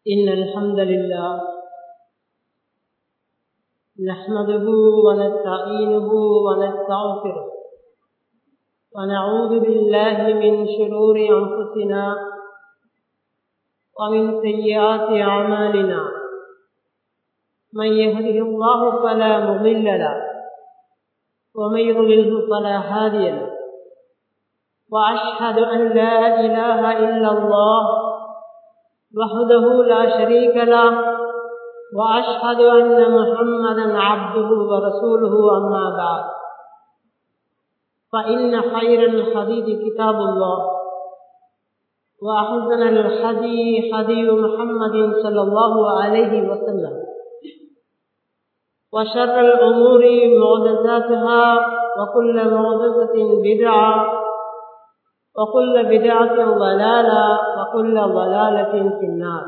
إن الحمد لله نحمده ونستعينه ونستغفره ونعوذ بالله من شرور أنفسنا ومن سيئات أعمالنا من يهده الله فلا مضل له ومن يضلله فلا هادي له وأشهد أن لا إله إلا الله وحده لا شريك له وأشهد أن محمدا عبده ورسوله أما بعد فإن خير الحديث كتاب الله وأحسن الحدي حدي محمد صلى الله عليه وسلم وشر الأمور محدثاتها وكل محدثة بدعة وكل بدعة ضلالة وكل ضلالة في النار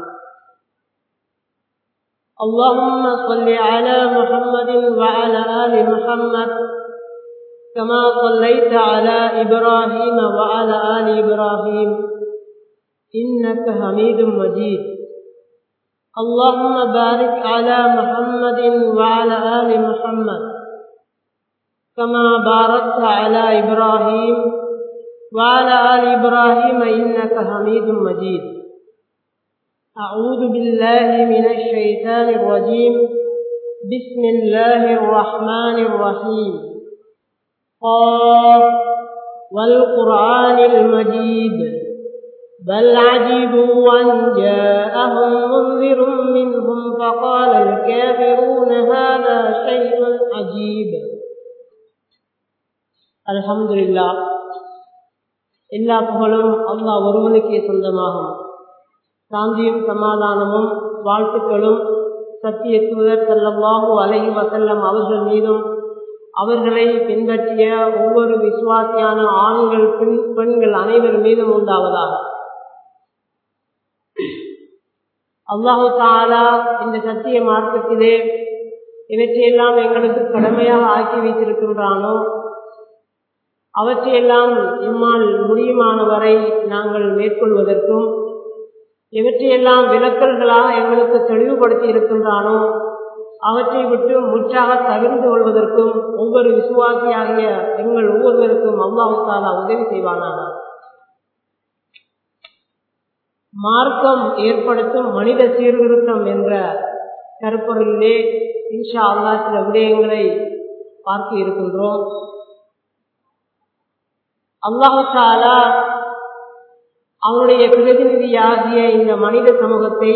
اللهم صل على محمد وعلى آل محمد كما صليت على إبراهيم وعلى آل إبراهيم إنك حميد مجيد اللهم بارك على محمد وعلى آل محمد كما باركت على إبراهيم وعلى آل إبراهيم إنك حميد مجيد أعوذ بالله من الشيطان الرجيم بسم الله الرحمن الرحيم قاف والقرآن المجيد بل عجبوا أن جاءهم منذر منهم فقال الكافرون هذا شيء عجيب الحمد لله எல்லா புகழும் அல்லா ஒருவனுக்கே சொந்தமாகும் சாந்தியும் சமாதானமும் வாழ்த்துக்களும் சத்திய தூதர் செல்லவாகு அலஹி வசல்லம் அவர்கள் மீதும் அவர்களை பின்பற்றிய ஒவ்வொரு விசுவாசியான ஆண்கள் பெண் பெண்கள் அனைவர் மீதும் உண்டாவதாக அல்லாஹு தாலா இந்த சத்திய மார்க்கத்திலே இவற்றையெல்லாம் எங்களுக்கு கடமையாக ஆக்கி வைத்திருக்கின்றானோ அவற்றையெல்லாம் இம்மால் முடியுமானவரை நாங்கள் மேற்கொள்வதற்கும் இவற்றையெல்லாம் விலக்கல்களாக எங்களுக்கு தெளிவுபடுத்தி இருக்கின்றானோ அவற்றை விட்டு முற்றாக தவிர்ந்து கொள்வதற்கும் ஒவ்வொரு விசுவாசியாகிய எங்கள் ஒவ்வொருவருக்கும் அவ்வாவுக்காக உதவி செய்வானாக மார்க்கம் ஏற்படுத்தும் மனித சீர்திருத்தம் என்ற கருப்பொருளிலே இன்ஷா அல்லா சில விடயங்களை பார்க்க இருக்கின்றோம் அல்லாஹாலா அவனுடைய பிரதிநிதியாகிய இந்த மனித சமூகத்தை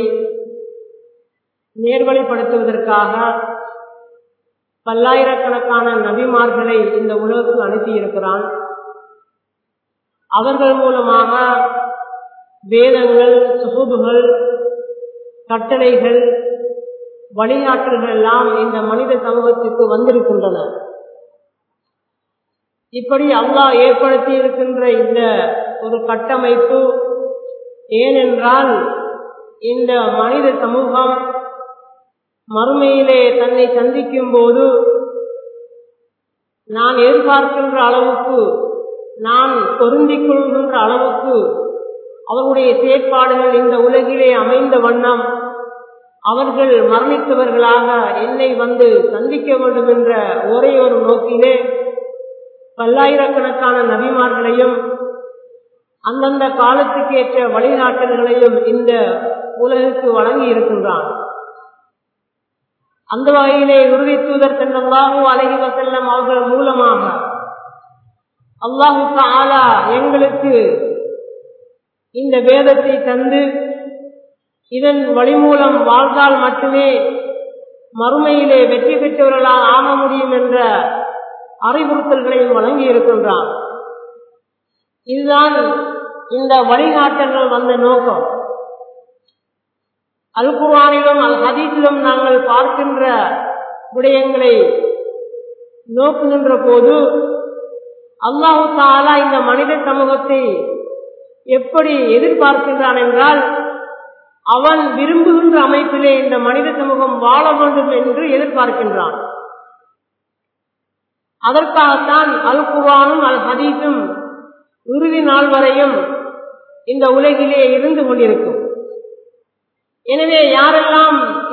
நேர்வழிப்படுத்துவதற்காக பல்லாயிரக்கணக்கான நபிமார்களை இந்த உலகுக்கு அனுப்பியிருக்கிறான் அவர்கள் மூலமாக வேதங்கள் சுகுபுகள் கட்டளைகள் வழிகாட்டல்கள் எல்லாம் இந்த மனித சமூகத்திற்கு வந்திருக்கின்றன இப்படி அல்லாஹ் ஏற்படுத்தி இருக்கின்ற இந்த ஒரு கட்டமைப்பு ஏனென்றால் இந்த மனித சமூகம் மறுமையிலே தன்னை சந்திக்கும் போது நான் எதிர்பார்க்கின்ற அளவுக்கு நான் பொருந்திக் கொள்கின்ற அளவுக்கு அவர்களுடைய செயற்பாடுகள் இந்த உலகிலே அமைந்த வண்ணம் அவர்கள் மரணித்தவர்களாக என்னை வந்து சந்திக்க வேண்டும் என்ற ஒரே ஒரு நோக்கிலே பல்லாயிரக்கணக்கான நபிமார்களையும் அந்தந்த காலத்துக்கு ஏற்ற வழிகாட்டல்களையும் இந்த உலகுக்கு வழங்கி இருக்கின்றான் அந்த வகையிலே உறுதி தூதர் செல்லல்லாஹு அலஹி வசல்லம் அவர்கள் மூலமாக அல்லாஹு ஆலா எங்களுக்கு இந்த வேதத்தை தந்து இதன் வழிமூலம் வாழ்ந்தால் மட்டுமே மறுமையிலே வெற்றி பெற்றவர்களால் ஆக முடியும் என்ற அறிவுறுத்தல்களையும் வழங்கி இருக்கின்றான் இதுதான் இந்த வழிகாட்டல்கள் வந்த நோக்கம் அல் குர்வானிலும் அல் ஹதீஸிலும் நாங்கள் பார்க்கின்ற விடயங்களை நோக்குகின்ற போது அல்லாஹு தாலா இந்த மனித சமூகத்தை எப்படி எதிர்பார்க்கின்றான் என்றால் அவன் விரும்புகின்ற அமைப்பிலே இந்த மனித சமூகம் வாழ வேண்டும் என்று எதிர்பார்க்கின்றான் அதற்காகத்தான் அல் குர்வானும் அல் ஹதீஸும் இறுதி நாள் வரையும் இந்த உலகிலே இருந்து கொண்டிருக்கும் எனவே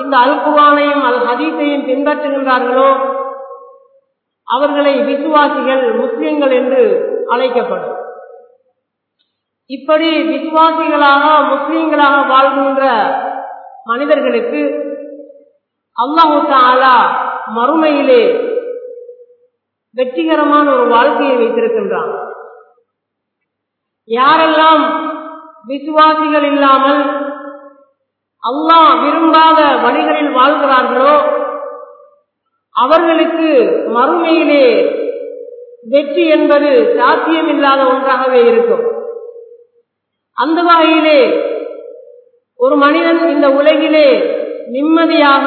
அந்த அல் குர்ஆனையும் அல் ஹதீஸையும் பின்பற்றுகின்றார்களோ அவர்களை விசுவாசிகள் முஸ்லிம்கள் என்று அழைக்கப்படும் இப்படி விசுவாசிகளாக முஸ்லிம்களாக வாழ்கின்ற மனிதர்களுக்கு அல்லாஹு தாலா மறுமையிலே வெற்றிகரமான ஒரு வாழ்க்கையை வைத்திருக்கின்றான் யாரெல்லாம் விசுவாசிகள் இல்லாமல் அல்லாஹ் விரும்பாத வழிகளில் வாழ்கிறார்களோ அவர்களுக்கு மறுமையிலே வெற்றி என்பது சாத்தியமில்லாத ஒன்றாகவே இருக்கும் அந்த வகையிலே ஒரு மனிதன் இந்த உலகிலே நிம்மதியாக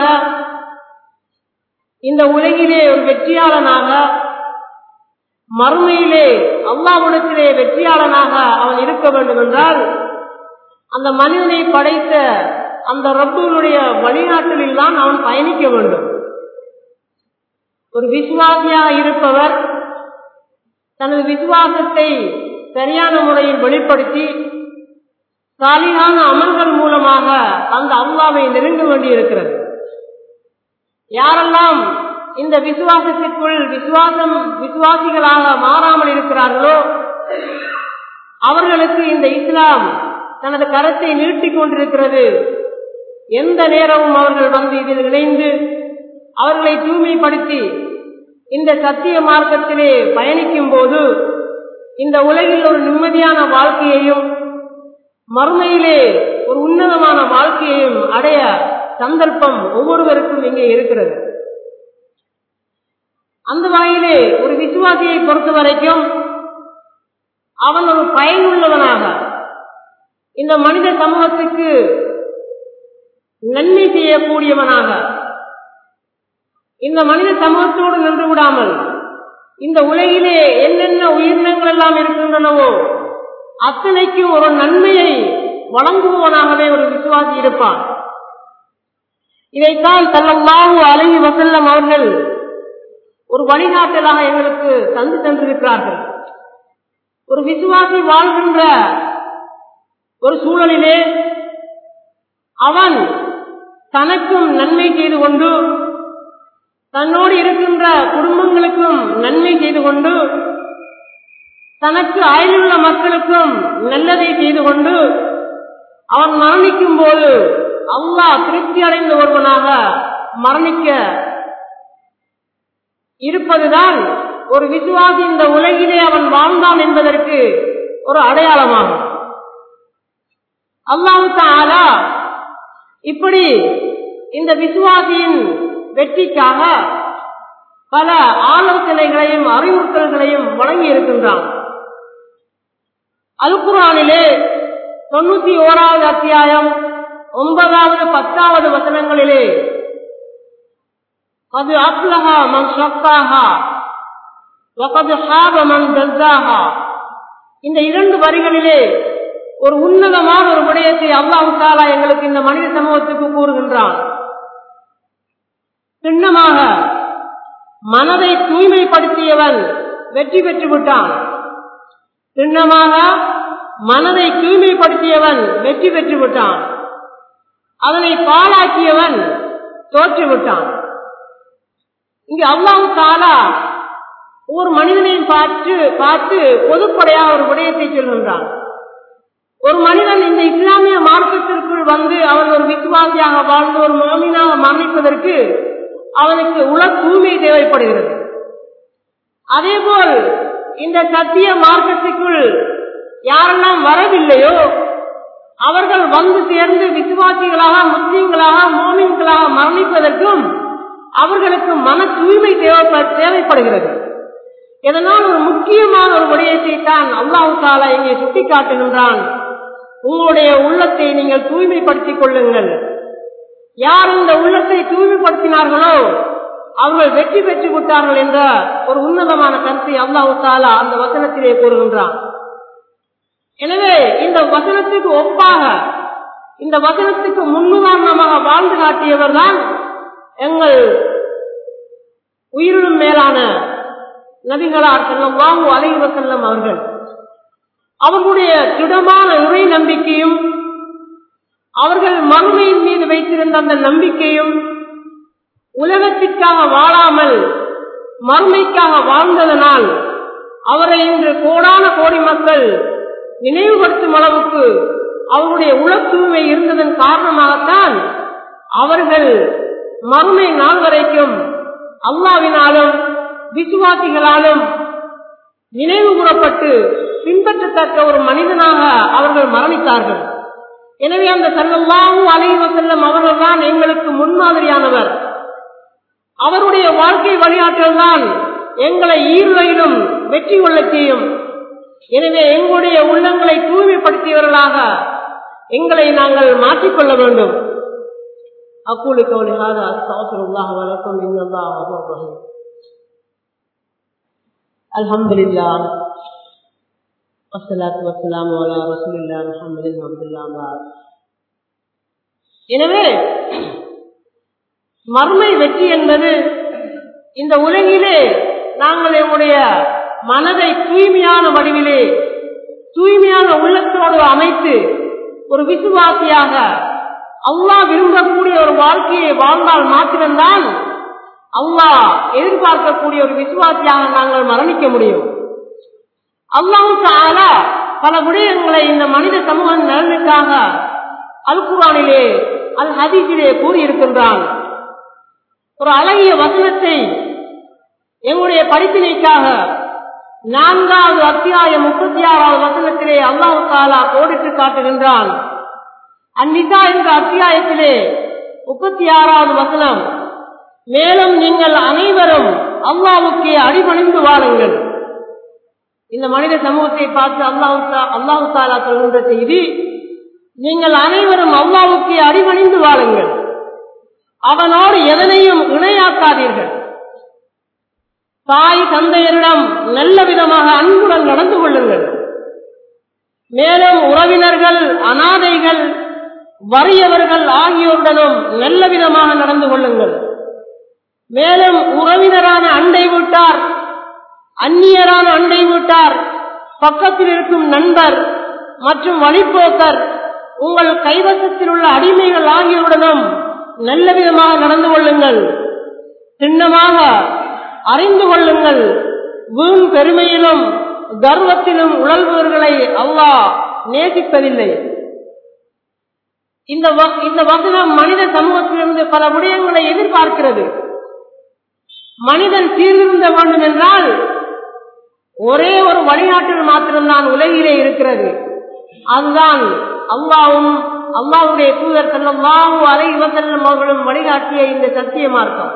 இந்த உலகிலே ஒரு வெற்றியாளனாக மறுமையிலே அல்லாவிடத்திலே வெற்றியாளனாக அவன் இருக்க வேண்டும் என்றால் அந்த மனிதனை படைத்த அந்த ரப்புடைய வழிகாட்டலில் தான் அவன் பயணிக்க வேண்டும் ஒரு விசுவாசியாக இருப்பவர் தனது விசுவாசத்தை சரியான முறையில் வெளிப்படுத்தி சாலியான அமல்கள் மூலமாக அந்த அல்லாவை நெருங்க வேண்டியிருக்கிறது யாரெல்லாம் இந்த விசுவாசத்திற்குள் விசுவாசம் விசுவாசிகளாக மாறாமல் இருக்கிறார்களோ அவர்களுக்கு இந்த இஸ்லாம் தனது கரத்தை நீட்டிக் கொண்டிருக்கிறது எந்த நேரமும் அவர்கள் வந்து இதில் இணைந்து அவர்களை தூய்மைப்படுத்தி இந்த சத்திய மார்க்கத்திலே பயணிக்கும் போது இந்த உலகில் ஒரு நிம்மதியான வாழ்க்கையையும் மறுமையிலே ஒரு உன்னதமான வாழ்க்கையையும் அடைய சந்தர்ப்பம் ஒவ்வொருவருக்கும் இங்கே இருக்கிறது அந்த வகையிலே ஒரு விசுவாசியை பொறுத்த வரைக்கும் அவன் ஒரு பயனுள்ளவனாக இந்த மனித சமூகத்துக்கு நன்மை செய்யக்கூடியவனாக இந்த மனித சமூகத்தோடு நின்று விடாமல் இந்த உலகிலே என்னென்ன உயிரினங்கள் எல்லாம் இருக்கின்றனவோ அத்தனைக்கும் ஒரு நன்மையை வழங்குபவனாகவே ஒரு விசுவாசி இருப்பான் இதைத்தான் தல்லல்லாஹு அலைஹி வசல்லம் அவர்கள் ஒரு வழிகாட்டலாக எங்களுக்கு தந்து தந்திருக்கிறார்கள் ஒரு விசுவாசி வாழ்கின்ற ஒரு சூழலிலே அவன் தனக்கும் நன்மை செய்து கொண்டு தன்னோடு இருக்கின்ற குடும்பங்களுக்கும் நன்மை செய்து கொண்டு தனக்கு அயலுள்ள மக்களுக்கும் நல்லதை செய்து கொண்டு அவன் மரணிக்கும் போது அல்லாஹ் திருப்தி அடைந்த ஒருவனாக மரணிக்க இருப்பதுதான் ஒரு விசுவாசி இந்த உலகிலே அவன் வாழ்ந்தான் என்பதற்கு ஒரு அடையாளமாகும் அல்லாஹு தாலா இப்படி இந்த விசுவாசியின் வெற்றிக்காக பல ஆலோசனைகளையும் அறிவுறுத்தல்களையும் வழங்கி இருக்கின்றான் அல்குரானிலே தொண்ணூத்தி ஓராவது அத்தியாயம் ஒன்பதாவது பத்தாவது வசனங்களிலே அது அப்லஹா மன் ஷக்காஹா வகது ஹாப மன் தஸ்ஸாஹா இந்த இரண்டு வரிகளிலே ஒரு உன்னதமான ஒரு விடயத்தை அல்லாஹு தாலா எங்களுக்கு இந்த மனித சமூகத்துக்கு கூறுகின்றான் சின்னமாக மனதை தூய்மைப்படுத்தியவன் வெற்றி பெற்று விட்டான் சின்னமாக மனதை தூய்மைப்படுத்தியவன் வெற்றி பெற்று விட்டான் அதனை பாழாக்கியவன் தோற்று விட்டான் இங்கு அல்லாஹு தாலா ஒரு மனிதனையும் பார்த்து பார்த்து பொதுப்படையாக ஒரு விடயத்தை சொல்கின்றான் ஒரு மனிதன் இந்த இஸ்லாமிய மார்க்கத்திற்குள் வந்து அவன் ஒரு விசுவாசியாக வாழ்ந்து ஒரு மாமினாக மரணிப்பதற்கு அவனுக்கு உல தூய்மை தேவைப்படுகிறது அதேபோல் இந்த சத்திய மார்க்கத்துக்குள் யாரெல்லாம் வரவில்லையோ அவர்கள் வந்து சேர்ந்து விசுவாசிகளாக முஸ்லீம்களாக மோமின்களாக மரணிப்பதற்கும் அவர்களுக்கு மன தூய்மை தேவைப்படுகிறது இதனால் ஒரு முக்கியமான ஒரு விடயத்தை தான் அல்லாஹு தாலா இங்கே சுட்டிக்காட்டுகின்றான் உங்களுடைய உள்ளத்தை நீங்கள் தூய்மைப்படுத்திக் கொள்ளுங்கள் யார் இந்த உள்ளத்தை தூய்மைப்படுத்தினார்களோ அவர்கள் வெற்றி பெற்று விட்டார்கள் என்ற ஒரு உன்னதமான கருத்தை அல்லாஹு தாலா அந்த வசனத்திலே கூறுகின்றான் எனவே இந்த வசனத்துக்கு ஒப்பாக இந்த வசனத்துக்கு முன்னுதாரணமாக வாழ்ந்து காட்டியவர் தான் எங்கள் உயிரினும் மேலான நபிகளார் செல்லம் வாங்கு அலைவ செல்லம் அவர்கள் அவர்களுடைய திடமான இறை நம்பிக்கையும் அவர்கள் மறுமையின் மீது வைத்திருந்த அந்த நம்பிக்கையும் உலகத்திற்காக வாழாமல் மறுமைக்காக வாழ்ந்ததனால் அவரை இன்று கோடான கோடி மக்கள் நினைவுபடுத்தும் அளவுக்கு அவருடைய உள தூய்மை இருந்ததன் காரணமாகத்தான் அவர்கள் மறுமை நாள் வரைக்கும் அல்லாவினாலும் விசுவாசிகளாலும் நினைவு கூறப்பட்டு பின்பற்றத்தக்க ஒரு மனிதனாக அவர்கள் மரணித்தார்கள் எனவே அந்த செல்லல்லாவும் அலைவ செல்லும் அவர்கள்தான் எங்களுக்கு முன்மாதிரியானவர் அவருடைய வாழ்க்கை வழியாற்றல் தான் எங்களை ஈருலையிலும் வெற்றி கொள்ளச் செய்யும் எனவே எங்களுடைய உள்ளங்களை தூய்மைப்படுத்தியவர்களாக எங்களை நாங்கள் மாற்றிக்கொள்ள வேண்டும் أقول قولي هذا أستغفر الله ولكم إن الله غفور رحيم الحمد لله والصلاة والسلام على رسول الله محمد عبد الله بعد எனவே மர்மை வெற்றி என்பது இந்த உலகிலே நாங்கள் எங்களுடைய மனதை தூய்மையான வடிவிலே தூய்மையான உள்ளத்தோடு அமைத்து ஒரு விசுவாசியாக அல்லாஹ் விரும்பக்கூடிய ஒரு வாழ்க்கையை வாழ்ந்தால் மாத்திரம்தான் அல்லாஹ் எதிர்பார்க்கக்கூடிய ஒரு விசுவாசியாக நாங்கள் மரணிக்க முடியும் அல்லாவுக்கு ஆளா பல விடயங்களை இந்த மனித சமூக நலனுக்காக அல் குரானிலே அல் ஹதீஸிலே கூறியிருக்கின்றான் ஒரு அழகிய வசனத்தை எங்களுடைய படிப்பினைக்காக நான்காவது அத்தியாயம் முப்பத்தி ஆறாவது வசனத்திலே அல்லாஹு தாலா கோடிட்டு காட்டுகின்றான் அந்நிதா என்ற அத்தியாயத்திலே முப்பத்தி ஆறாவது வசனம் மேலும் நீங்கள் அனைவரும் அல்லாவுக்கு அடிபணிந்து வாழுங்கள் இந்த மனித சமூகத்தை பார்த்து அல்லாஹு அல்லாஹு தாலா சொல்கின்ற செய்தி நீங்கள் அனைவரும் அல்லாவுக்கு அடிபணிந்து வாழுங்கள் அவனோடு எதனையும் இணையாக்காதீர்கள் தாய் தந்தையரிடம் நல்ல விதமாக அன்புடன் நடந்து கொள்ளுங்கள் மேலும் உறவினர்கள் அனாதைகள் வறியவர்கள் ஆகியோருடனும் நல்ல விதமாக நடந்து கொள்ளுங்கள் மேலும் உறவினரான அண்டை வீட்டார் அந்நியரான அண்டை வீட்டார் பக்கத்தில் இருக்கும் நண்பர் மற்றும் வழிபோக்கர் உங்கள் கைவசத்தில் உள்ள அடிமைகள் ஆகியோருடனும் நல்ல விதமாக நடந்து கொள்ளுங்கள் சின்னமாக அறிந்து கொள்ளுங்கள் வீண் பெருமையிலும் கர்வத்திலும் உழல்பவர்களை அல்லாஹ் நேசிப்பதில்லை இந்த இந்த வசனம் மனித சமூகத்திலிருந்து பல விடயங்களை எதிர்பார்க்கிறது மனிதன் சீர்திருந்த வேண்டும் என்றால் ஒரே ஒரு வழிகாட்டில் மாத்திரம்தான் உலகிலே இருக்கிறது அதுதான் அல்லாவும் அல்லாவுடைய தூதர் செல்லல்லாஹு அலை இவசல்லம் அவர்களும் வழிகாட்டிய இந்த சத்திய மார்க்கம்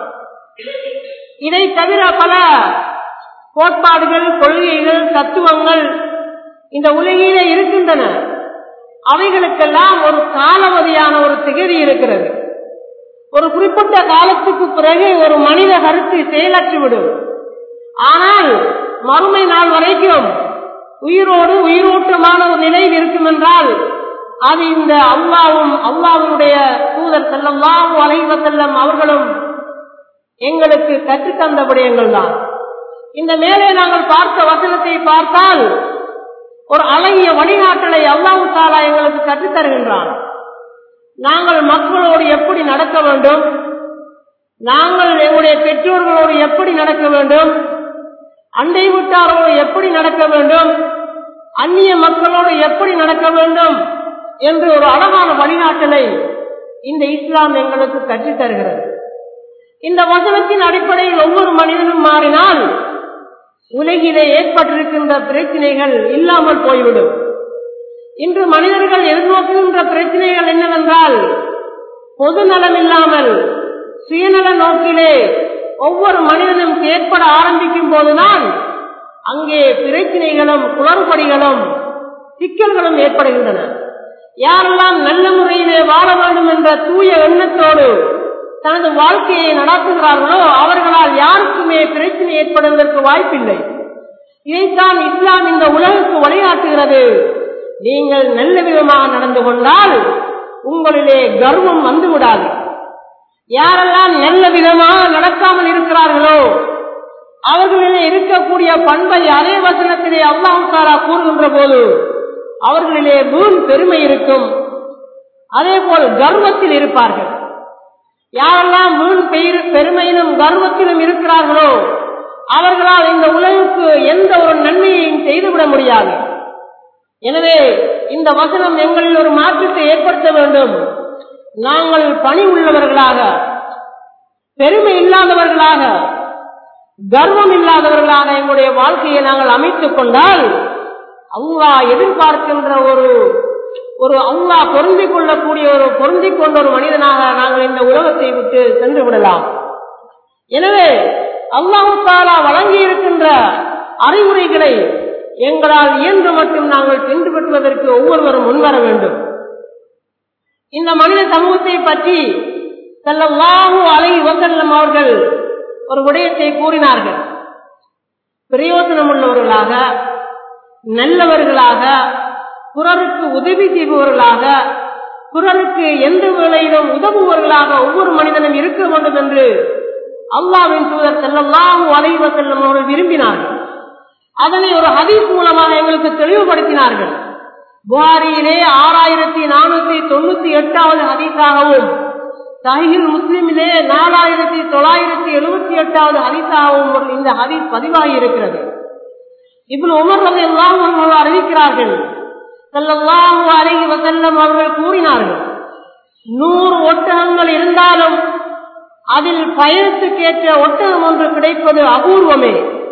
இதை தவிர பல கோட்பாடுகள் கொள்கைகள் தத்துவங்கள் இந்த உலகிலே இருக்கின்றன அவைகளுக்கெல்லாம் ஒரு காலவதியான ஒரு திகதி இருக்கிறது ஒரு குறிப்பிட்ட காலத்துக்கு பிறகு ஒரு மனித கருத்து செயலற்றுவிடும் ஆனால் மறுமை நாள் வரைக்கும் உயிரோடு உயிரோட்டமான ஒரு நிலையில் இருக்கும் என்றால் அது இந்த அல்லாவும் அல்லாவுடைய தூதர் செல்லம் லாவு அலைவ செல்லம் அவர்களும் எங்களுக்கு கற்றுத்தந்த விடயங்கள் தான் இந்த மேலே நாங்கள் பார்த்த வசனத்தை பார்த்தால் ஒரு அழகிய வழிகாட்டலை அல்லாஹு தாலா எங்களுக்கு கற்றுத்தருகின்றான் நாங்கள் மக்களோடு எப்படி நடக்க வேண்டும் நாங்கள் எங்களுடைய பெற்றோர்களோடு எப்படி நடக்க வேண்டும் அண்டை விட்டாரோடு எப்படி நடக்க வேண்டும் அந்நிய மக்களோடு எப்படி நடக்க வேண்டும் என்று ஒரு அழகான வழிகாட்டலை இந்த இஸ்லாம் எங்களுக்கு கற்றுத் தருகிறது இந்த வசனத்தின் அடிப்படையில் ஒவ்வொரு மனிதனும் மாறினால் உலகிலே ஏற்பட்டிருக்கின்ற பிரச்சனைகள் இல்லாமல் போய்விடும் இன்று மனிதர்கள் எதிர்நோக்குகின்ற பிரச்சனைகள் என்னவென்றால் பொது நலம் இல்லாமல் சுயநல நோக்கிலே ஒவ்வொரு மனிதனும் ஏற்பட ஆரம்பிக்கும் போதுதான் அங்கே பிரச்சனைகளும் குளறுபடிகளும் சிக்கல்களும் ஏற்படுகின்றன யாரெல்லாம் நல்ல முறையிலே வாழ வேண்டும் என்ற தூய எண்ணத்தோடு தனது வாழ்க்கையை நடத்துகிறார்களோ அவர்களால் யாருக்குமே பிரச்சனை ஏற்படுவதற்கு வாய்ப்பில்லை இதைத்தான் இஸ்லாம் இந்த உலகுக்கு வழிகாட்டுகிறது நீங்கள் நல்ல விதமாக நடந்து கொண்டால் உங்களிலே கர்வம் வந்து விடாது யாரெல்லாம் நல்ல விதமாக நடக்காமல் இருக்கிறார்களோ அவர்களிலே இருக்கக்கூடிய பண்பை அதே வசனத்திலே அல்லாஹாரா கூறுகின்ற போது அவர்களிலே வீண் பெருமை இருக்கும் அதே போல் கர்வத்தில் இருப்பார்கள் யாரெல்லாம் வீண் பெயர் பெருமையிலும் கர்வத்திலும் இருக்கிறார்களோ அவர்களால் இந்த உலகுக்கு எந்த ஒரு நன்மையையும் செய்துவிட முடியாது எனவே இந்த வசனம் எங்களில் ஒரு மாற்றத்தை ஏற்படுத்த வேண்டும் நாங்கள் பணி உள்ளவர்களாக பெருமை இல்லாதவர்களாக கர்வம் இல்லாதவர்களாக எங்களுடைய வாழ்க்கையை நாங்கள் அமைத்துக் கொண்டால் அவ்வா எதிர்பார்க்கின்ற ஒரு ஒரு அவ்வா பொருந்திக் கொள்ளக்கூடிய ஒரு பொருந்திக் கொண்ட ஒரு மனிதனாக நாங்கள் இந்த உலகத்தை விட்டு சென்று விடலாம் எனவே அல்லாஹு தாலா வழங்கி இருக்கின்ற அறிவுரைகளை எங்களால் இயன்று மட்டும் நாங்கள் பின்பற்றுவதற்கு ஒவ்வொருவரும் முன்வர வேண்டும் இந்த மனித சமூகத்தை பற்றி செல்லவாகு அலை வசல்லம் அவர்கள் ஒரு விடயத்தை கூறினார்கள் பிரயோஜனம் உள்ளவர்களாக நல்லவர்களாக பிறருக்கு உதவி செய்பவர்களாக பிறருக்கு எந்த வேளையிலும் உதவுபவர்களாக ஒவ்வொரு மனிதனும் இருக்க வேண்டும் என்று அல்லாவின் தூதர் செல்லல்லாஹு அலைவ செல்லும் அவர்கள் விரும்பினார்கள் அதனை ஒரு ஹதீஸ் மூலமாக எங்களுக்கு தெளிவுபடுத்தினார்கள் புகாரியிலே ஆறாயிரத்தி நானூத்தி தொண்ணூத்தி எட்டாவது ஹதீஸாகவும் சஹில் முஸ்லிமிலே நாலாயிரத்தி தொள்ளாயிரத்தி எழுபத்தி எட்டாவது ஹதீஸாகவும் இந்த ஹதீஸ் பதிவாகி இருக்கிறது இப்படி உமர் ரவி எல்லாம் அறிவிக்கிறார்கள் செல்லல்லாஹு அலைஹி வசல்லம் அவர்கள் கூறினார்கள் நூறு ஒட்டகங்கள் இருந்தாலும் அதில் பயணத்துக்கேற்ற ஒட்டகம் ஒன்று கிடைப்பது அபூர்வமே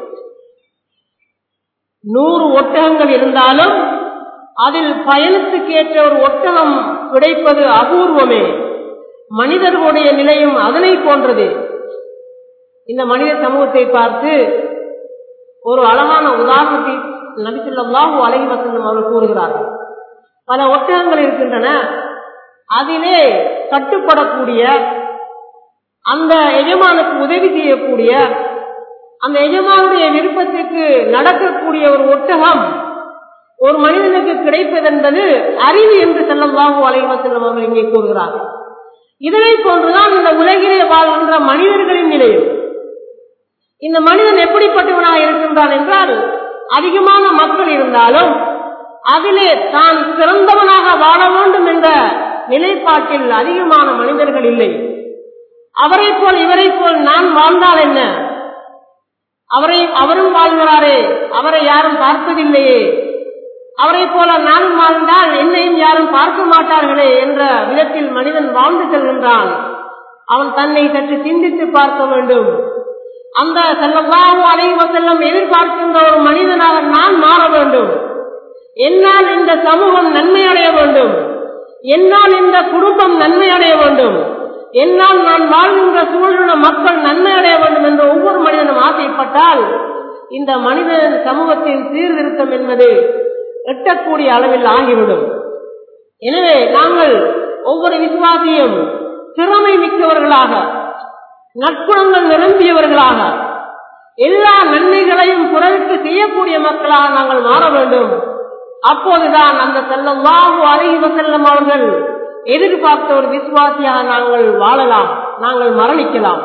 நூறு ஒட்டகங்கள் இருந்தாலும் அதில் பயணத்துக்கேற்ற ஒரு ஒட்டகம் கிடைப்பது அபூர்வமே மனிதர்களுடைய நிலையும் அதனை போன்றது இந்த மனித சமூகத்தை பார்த்து ஒரு அழகான உதாரணத்தை நபிசுல்லாஹு அழகி வசந்தம் அவர்கள் கூறுகிறார்கள் பல ஒட்டகங்கள் இருக்கின்றன அதிலே கட்டுப்படக்கூடிய அந்த எஜமானுக்கு உதவி செய்யக்கூடிய அந்த எஜமானுடைய விருப்பத்திற்கு நடக்கக்கூடிய ஒரு ஒட்டகம் ஒரு மனிதனுக்கு கிடைப்பதென்பது அறிவு என்று செல்லவாகு அலைவ செல்லும் அவர்கள் இங்கே கூறுகிறார்கள் இதனை போன்றுதான் இந்த உலகிலே வாழ்கின்ற மனிதர்களின் நிலையும் இந்த மனிதன் எப்படிப்பட்டவனாக இருக்கின்றான் என்றால் அதிகமான மக்கள் இருந்தாலும் அதிலே தான் சிறந்தவனாக வாழ வேண்டும் என்ற நிலைப்பாட்டில் அதிகமான மனிதர்கள் இல்லை அவரை போல் இவரை போல் நான் வாழ்ந்தால் என்ன அவரை அவரும் வாழ்கிறாரே அவரை யாரும் பார்ப்பதில்லையே அவரை போல நானும் வாழ்ந்தால் என்னையும் யாரும் பார்க்க மாட்டார்களே என்ற விதத்தில் மனிதன் வாழ்ந்து செல்கின்றான் அவன் தன்னை சற்று சிந்தித்து பார்க்க வேண்டும் அந்த செல்லவாஹு அலைவ செல்லம் எதிர்பார்க்கின்ற ஒரு மனிதனாக நான் மாற வேண்டும் என்னால் இந்த சமூகம் நன்மை அடைய வேண்டும் என்னால் இந்த குடும்பம் நன்மை அடைய வேண்டும் என்னால் நான் வாழ்கின்ற சூழலுள்ள மக்கள் நன்மை அடைய வேண்டும் என்று ஒவ்வொரு மனிதனும் ஆசைப்பட்டால் இந்த மனிதன் சமூகத்தின் சீர்திருத்தம் என்பது எட்டக்கூடிய அளவில் ஆகிவிடும் எனவே நாங்கள் ஒவ்வொரு விசுவாசியும் திறமை மிக்கவர்களாக நற்குணங்கள் நிரம்பியவர்களாக எல்லா நன்மைகளையும் குரலுக்கு செய்யக்கூடிய மக்களாக நாங்கள் மாற வேண்டும் அப்போதுதான் அந்த செல்லம் வாகு அறிவு செல்லம் அவர்கள் எதிர்பார்த்த ஒரு விசுவாசியாக நாங்கள் வாழலாம் நாங்கள் மரணிக்கலாம்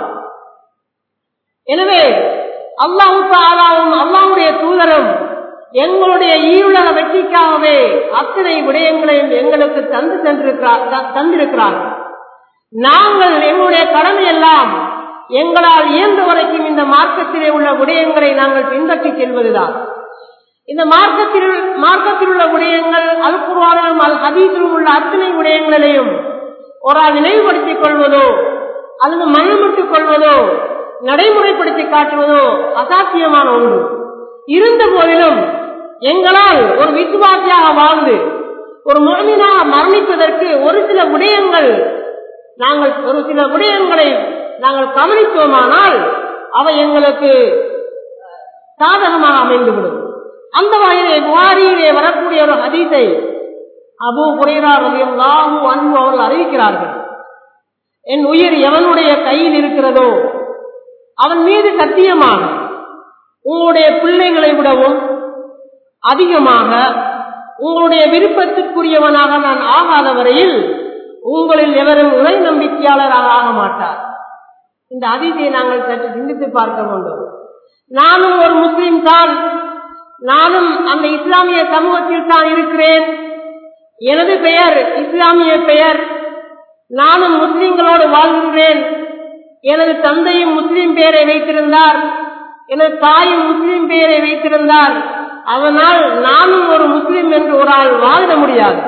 எனவே அல்லாஹு தாலாவும் அல்லாவுடைய தூதரும் எங்களுடைய ஈருலக வெற்றிக்காகவே அத்தனை விடயங்களையும் எங்களுக்கு தந்து சென்றிருக்கிறார் தந்திருக்கிறார்கள் நாங்கள் எங்களுடைய கடமை எல்லாம் எங்களால் இயன்ற வரைக்கும் இந்த மார்க்கத்திலே உள்ள விடயங்களை நாங்கள் பின்பற்றி செல்வதுதான் இந்த மார்க்கத்தில் மார்க்கத்தில் உள்ள விடயங்கள் அல் குர்வானிலும் அல் ஹதீஸிலும் உள்ள அத்தனை விடயங்களையும் ஒரு ஆள் நினைவுபடுத்திக் கொள்வதோ அல்லது மனமிட்டுக் கொள்வதோ நடைமுறைப்படுத்தி காட்டுவதோ அசாத்தியமான ஒன்று இருந்த போதிலும் எங்களால் ஒரு விசுவாசியாக வாழ்ந்து ஒரு முழுமையாக மரணிப்பதற்கு ஒரு சில விடயங்கள் நாங்கள் ஒரு சில விடயங்களை நாங்கள் கவனித்தோமானால் அவை எங்களுக்கு சாதகமாக அமைந்துவிடும் அந்த வகையிலே புகாரியிலே வரக்கூடிய ஒரு ஹதீஸை அபு குறைரார் லாஹு அன்பு அவர்கள் அறிவிக்கிறார்கள் என் உயிர் எவனுடைய கையில் இருக்கிறதோ அவன் மீது சத்தியமாக உங்களுடைய பிள்ளைகளை விடவும் அதிகமாக உங்களுடைய விருப்பத்திற்குரியவனாக நான் ஆகாத வரையில் உங்களில் எவரும் உரை நம்பிக்கையாளராக ஆக மாட்டார் இந்த அதிதியை நாங்கள் சற்று சிந்தித்து பார்க்க வேண்டும் நானும் ஒரு முஸ்லிம் தான் நானும் அந்த இஸ்லாமிய சமூகத்தில் தான் இருக்கிறேன் எனது பெயர் இஸ்லாமிய பெயர் நானும் முஸ்லிம்களோடு வாழ்கின்றேன் எனது தந்தையும் முஸ்லிம் பெயரை வைத்திருந்தார் எனது தாயும் முஸ்லிம் பெயரை வைத்திருந்தார் அதனால் நானும் ஒரு முஸ்லிம் என்று ஒரு ஆள் வாழ முடியாது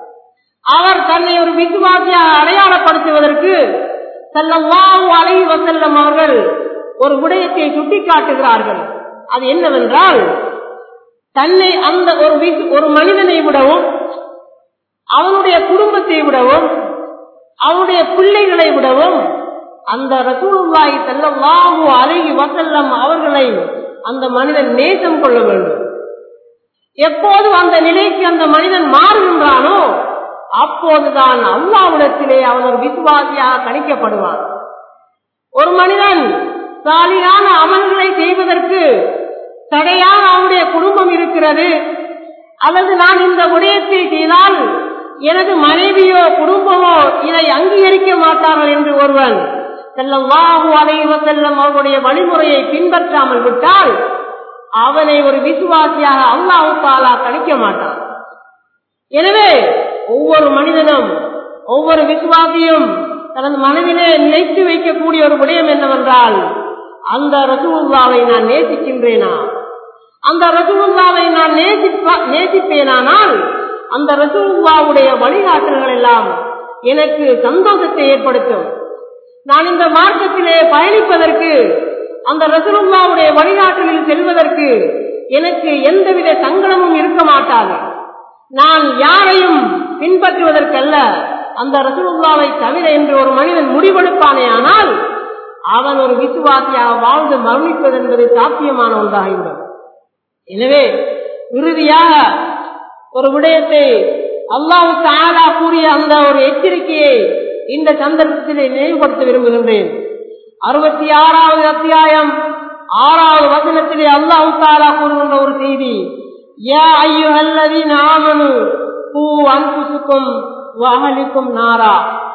அவர் தன்னை ஒரு விசுவாசியாக அடையாளப்படுத்துவதற்கு செல்லவாவு அலை வசல்லம் அவர்கள் ஒரு விடயத்தை சுட்டிக்காட்டுகிறார்கள் அது என்னவென்றால் தன்னை அந்த ஒரு ஒரு மனிதனை விடவும் அவனுடைய குடும்பத்தை விடவும் அவனுடைய பிள்ளைகளை விடவும் அந்த ரசூலுல்லாஹி ஸல்லல்லாஹு அலைஹி வஸல்லம் அவர்களை அந்த மனிதன் நேசம் கொள்ள வேண்டும் எப்போது அந்த நிலைக்கு அந்த மனிதன் மாறுகின்றானோ அப்போதுதான் அல்லாவிடத்திலே அவன் ஒரு விசுவாசியாக கணிக்கப்படுவான் ஒரு மனிதன் சாலியான அமல்களை செய்வதற்கு தடையாக அவனுடைய குடும்பம் இருக்கிறது அல்லது நான் இந்த விடயத்தை செய்தால் எனது மனைவியோ குடும்பமோ இதை அங்கீகரிக்க மாட்டார்கள் என்று ஒருவன் செல்லவாகு அலைவ செல்லம் அவருடைய வழிமுறையை பின்பற்றாமல் விட்டால் அவனை ஒரு விசுவாசியாக அல்லாஹு தாலா கணிக்க மாட்டான் எனவே ஒவ்வொரு மனிதனும் ஒவ்வொரு விசுவாசியும் தனது மனதிலே நினைத்து வைக்கக்கூடிய ஒரு விடயம் என்னவென்றால் அந்த ரசூல்லாவை நான் நேசிக்கின்றேனா அந்த ரசூல்லாவை நான் நேசிப்பா நேசிப்பேனானால் அந்த ரசூல்லாவுடைய வழிகாட்டல்கள் எல்லாம் எனக்கு சந்தோஷத்தை ஏற்படுத்தும் நான் இந்த மார்க்கத்திலே பயணிப்பதற்கு அந்த ரசூலுல்லாவுடைய வழிகாட்டலில் செல்வதற்கு எனக்கு எந்தவித சங்கடமும் இருக்க மாட்டாது நான் யாரையும் பின்பற்றுவதற்கல்ல அந்த ரசூலுல்லாவை தவிர என்று ஒரு மனிதன் முடிவெடுப்பானே ஆனால் அவன் ஒரு விசுவாசியாக வாழ்ந்து மரணிப்பது என்பது சாத்தியமான ஒன்றாகிவிடும் எனவே இறுதியாக ஒரு விடயத்தை அல்லாஹு தாலா கூறிய அந்த ஒரு எச்சரிக்கையை இந்த சந்தர்ப்பத்திலே நினைவுபடுத்த விரும்புகின்றேன் அறுபத்தி ஆறாவது அத்தியாயம் ஆறாவது வசனத்திலே அல்லாஹு தாலா கூறுகின்ற ஒரு செய்தி யா ஐயுஹல்லதீன ஆமனு பூ அன்புசுக்கும் வகலிக்கும் நாரா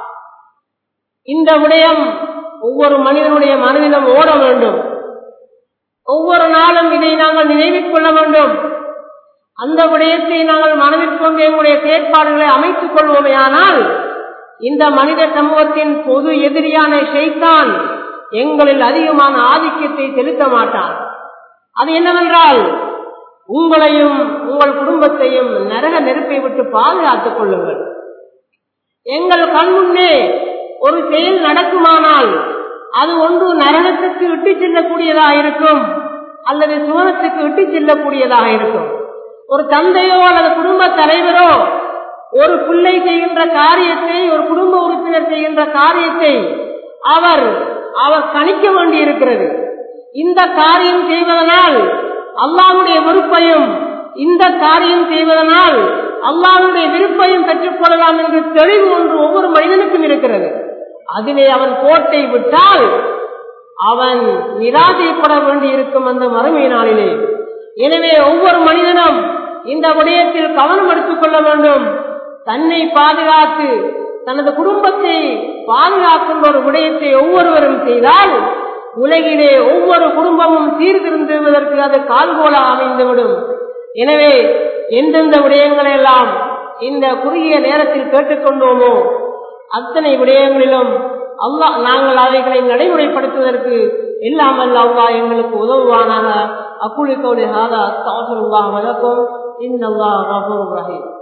இந்த விடயம் ஒவ்வொரு மனிதனுடைய மனதிலும் ஓட வேண்டும் ஒவ்வொரு நாளும் இதை நாங்கள் நினைவில் கொள்ள வேண்டும் அந்த விடயத்தை நாங்கள் மனதில் கொண்டு எங்களுடைய செயற்பாடுகளை அமைத்துக் கொள்வோமே ஆனால் இந்த மனித சமூகத்தின் பொது எதிரியான ஷைத்தான் எங்களில் அதிகமான ஆதிக்கத்தை செலுத்த மாட்டான் அது என்னவென்றால் உங்களையும் உங்கள் குடும்பத்தையும் நரக நெருப்பை விட்டு பாதுகாத்துக் கொள்ளுங்கள் எங்கள் கண்முன்னே ஒரு செயல் நடக்குமானால் அது ஒன்று நரகத்துக்கு விட்டு செல்லக்கூடியதாக இருக்கும் அல்லது சுவனத்துக்கு விட்டு செல்லக்கூடியதாக இருக்கும் ஒரு தந்தையோ அல்லது குடும்ப தலைவரோ ஒரு பிள்ளை செய்கின்ற காரியத்தை ஒரு குடும்ப உறுப்பினர் செய்கின்ற காரியத்தை அவர் அவர் கணிக்க வேண்டி இருக்கிறது இந்த காரியம் செய்வதனால் அல்லாவுடைய வெறுப்பையும் இந்த காரியம் செய்வதனால் அல்லாவுடைய விருப்பையும் பெற்றுக்கொள்ளலாம் என்று தெளிவு ஒன்று ஒவ்வொரு மனிதனுக்கும் இருக்கிறது அதிலே அவன் கோட்டை விட்டால் அவன் நிராசைப்பட வேண்டி இருக்கும் அந்த மறுமை நாளிலே எனவே ஒவ்வொரு மனிதனும் இந்த விடயத்தில் கவனம் எடுத்துக் கொள்ள வேண்டும் தன்னை பாதுகாத்து தனது குடும்பத்தை பாதுகாக்கின்ற ஒரு விடயத்தை ஒவ்வொருவரும் செய்தால் உலகிலே ஒவ்வொரு குடும்பமும் சீர்திருந்துவதற்கு அது கால்கோலாக அமைந்துவிடும் எனவே எந்தெந்த விடயங்களை எல்லாம் இந்த குறுகிய நேரத்தில் கேட்டுக்கொண்டோமோ அத்தனை விடயங்களிலும் அல்லாஹ் நாங்கள் அவைகளை நடைமுறைப்படுத்துவதற்கு எல்லாம் அல்ல அல்லாஹ் எங்களுக்கு உதவுவானாக அக்குழி கவுளி ஹாதா அஸ்தாஃபிருல்லாஹ் வலக்கும் இன்னல்லாஹ் கஃபூர் ரஹீம்